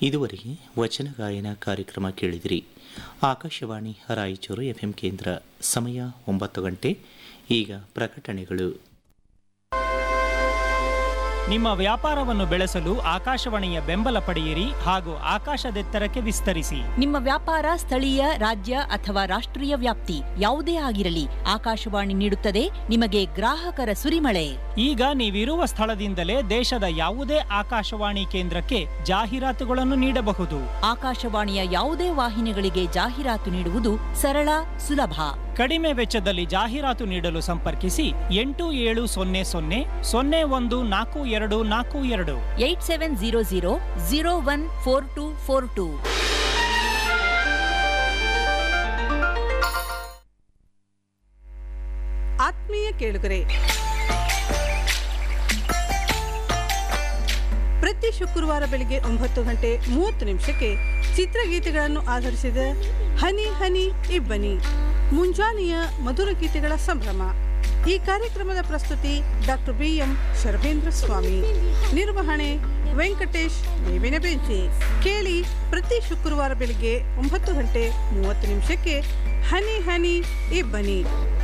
ಇದುವರೆಗೆ ವಚನ ಗಾಯನ ಕಾರ್ಯಕ್ರಮ ಕೇಳಿದಿರಿ ಆಕಾಶವಾಣಿ ರಾಯಚೂರು ಎಫ್ಎಂ ಕೇಂದ್ರ ಸಮಯ ಒಂಬತ್ತು ಗಂಟೆ ಈಗ ಪ್ರಕಟಣೆಗಳು ನಿಮ್ಮ ವ್ಯಾಪಾರವನ್ನು ಬೆಳೆಸಲು ಆಕಾಶವಾಣಿಯ ಬೆಂಬಲ ಪಡೆಯಿರಿ ಹಾಗೂ ಆಕಾಶದೆತ್ತರಕ್ಕೆ ವಿಸ್ತರಿಸಿ ನಿಮ್ಮ ವ್ಯಾಪಾರ ಸ್ಥಳೀಯ ರಾಜ್ಯ ಅಥವಾ ರಾಷ್ಟ್ರೀಯ ವ್ಯಾಪ್ತಿ ಯಾವುದೇ ಆಗಿರಲಿ ಆಕಾಶವಾಣಿ ನೀಡುತ್ತದೆ ನಿಮಗೆ ಗ್ರಾಹಕರ ಸುರಿಮಳೆ ಈಗ ನೀವಿರುವ ಸ್ಥಳದಿಂದಲೇ ದೇಶದ ಯಾವುದೇ ಆಕಾಶವಾಣಿ ಕೇಂದ್ರಕ್ಕೆ ಜಾಹೀರಾತುಗಳನ್ನು ನೀಡಬಹುದು ಆಕಾಶವಾಣಿಯ ಯಾವುದೇ ವಾಹಿನಿಗಳಿಗೆ ಜಾಹೀರಾತು ನೀಡುವುದು ಸರಳ ಸುಲಭ ಕಡಿಮೆ ವೆಚ್ಚದಲ್ಲಿ ಜಾಹೀರಾತು ನೀಡಲು ಸಂಪರ್ಕಿಸಿ ಎಂಟು ಏಳು ಸೊನ್ನೆ ಸೊನ್ನೆ ಸೊನ್ನೆ ಒಂದು ನಾಲ್ಕು ಎರಡು ನಾಲ್ಕು ಎರಡು eight seven zero zero zero one four two four two ಆತ್ಮೀಯ ಕೇಳುಗರೆ ಪ್ರತಿ ಶುಕ್ರವಾರ ಬೆಳಿಗ್ಗೆ ಒಂಬತ್ತು ಗಂಟೆ ಮೂವತ್ತು ನಿಮಿಷಕ್ಕೆ ಚಿತ್ರಗೀತೆಗಳನ್ನು ಆಧರಿಸಿದ ಹನಿ ಹನಿ ಇಬ್ಬನಿ ಮುಂಜಾನೆಯ ಮಧುರ ಗೀತೆಗಳ ಸಂಭ್ರಮ ಈ ಕಾರ್ಯಕ್ರಮದ ಪ್ರಸ್ತುತಿ doctor B M Sharvendra Swamy ನಿರ್ವಹಣೆ ವೆಂಕಟೇಶ್ ಬೇವಿನ ಬೆಂಚಿ ಕೇಳಿ ಪ್ರತಿ ಶುಕ್ರವಾರ ಬೆಳಿಗ್ಗೆ ಒಂಬತ್ತು ಗಂಟೆ ಮೂವತ್ತು ನಿಮಿಷಕ್ಕೆ ಹನಿ ಹನಿ ಇಬ್ಬನಿ